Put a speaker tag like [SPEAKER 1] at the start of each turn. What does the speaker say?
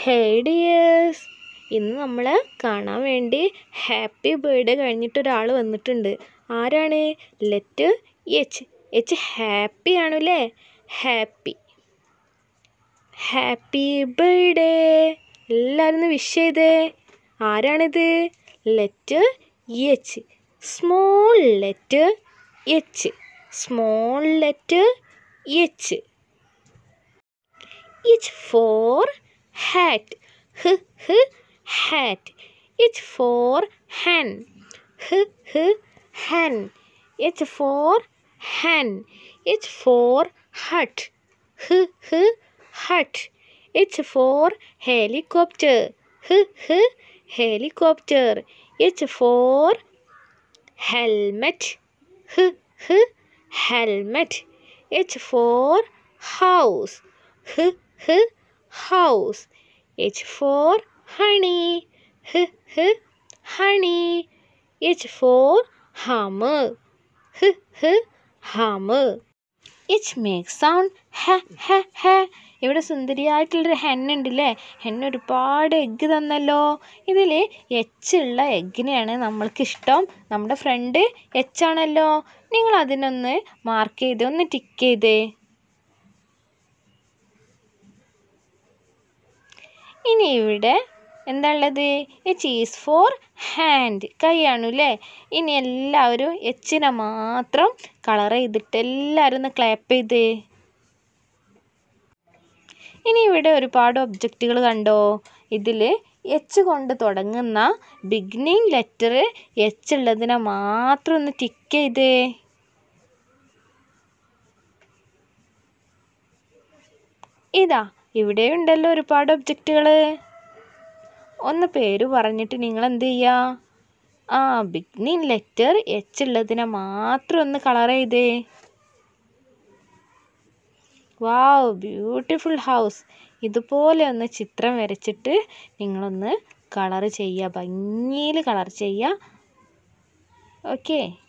[SPEAKER 1] ഹേ dears ഇന്ന് നമ്മൾ കാണാൻ വേണ്ടി ഹാപ്പി ബർത്ത്ഡേ കഴിഞ്ഞിട്ട് ഒരാൾ വന്നിട്ടുണ്ട് ആരാണ് ലെറ്റ് എച്ച് എച്ച് ഹാപ്പി ആണല്ലേ ഹാപ്പി ഹാപ്പി ബർത്ത്ഡേ എല്ലാവരും ഒന്ന് വിഷ് ചെയ്തേ ആരാണിത് letter H small letter H small letter H H for hat. H h hat. H for hen. H h hen. H for hen. H for hut. H h hut. H for helicopter. H h helicopter. H for helmet. H h helmet. H for house. H h house. H for honey. H h honey. H for hammer. H h hammer. H makes sound ഹ ഹ ഹ ഇവിടെ സുന്ദരിയായിട്ടുള്ളൊരു hen ഉണ്ടല്ലേ hen ഒരുപാട് egg തന്നല്ലോ ഇതിൽ H ഉള്ള എഗ്ഗിനെയാണ് നമ്മൾക്ക് ഇഷ്ടം നമ്മുടെ ഫ്രണ്ട് എച്ച് ആണല്ലോ നിങ്ങൾ അതിനൊന്ന് മാർക്ക് ചെയ്ത് ഒന്ന് ടിക്ക് ചെയ്തേ ഇനി ഇവിടെ എന്താ ഉള്ളത് എച്ച് ഈസ് ഫോർ ഹാൻഡ് കൈയാണല്ലേ ഇനി എല്ലാവരും എച്ചിനെ മാത്രം കളർ ചെയ്തിട്ട് എല്ലാവരും ഒന്ന് ക്ലാപ്പ് ചെയ്തേ ഇനി ഇവിടെ ഒരുപാട് ഒബ്ജക്റ്റുകൾ കണ്ടോ ഇതിൽ എച്ച് കൊണ്ട് തുടങ്ങുന്ന ബിഗിനിങ് ലെറ്റർ എച്ച് ഉള്ളതിനെ മാത്രം ഒന്ന് ടിക്ക് ചെയ്തേ ഇതാ ഇവിടെ ഉണ്ടല്ലോ ഒരുപാട് ഒബ്ജക്റ്റുകൾ ഒന്ന് പേര് പറഞ്ഞിട്ട് നിങ്ങൾ എന്ത് ചെയ്യുക ആ ബിഗ്നിങ് ലെറ്റർ എച്ച് ഉള്ളതിനെ മാത്രം ഒന്ന് കളർ ചെയ്തേ വാവ് ബ്യൂട്ടിഫുൾ ഹൗസ് ഇതുപോലെ ഒന്ന് ചിത്രം വരച്ചിട്ട് നിങ്ങളൊന്ന് കളർ ചെയ്യുക ഭംഗിയിൽ കളർ ചെയ്യുക ഓക്കേ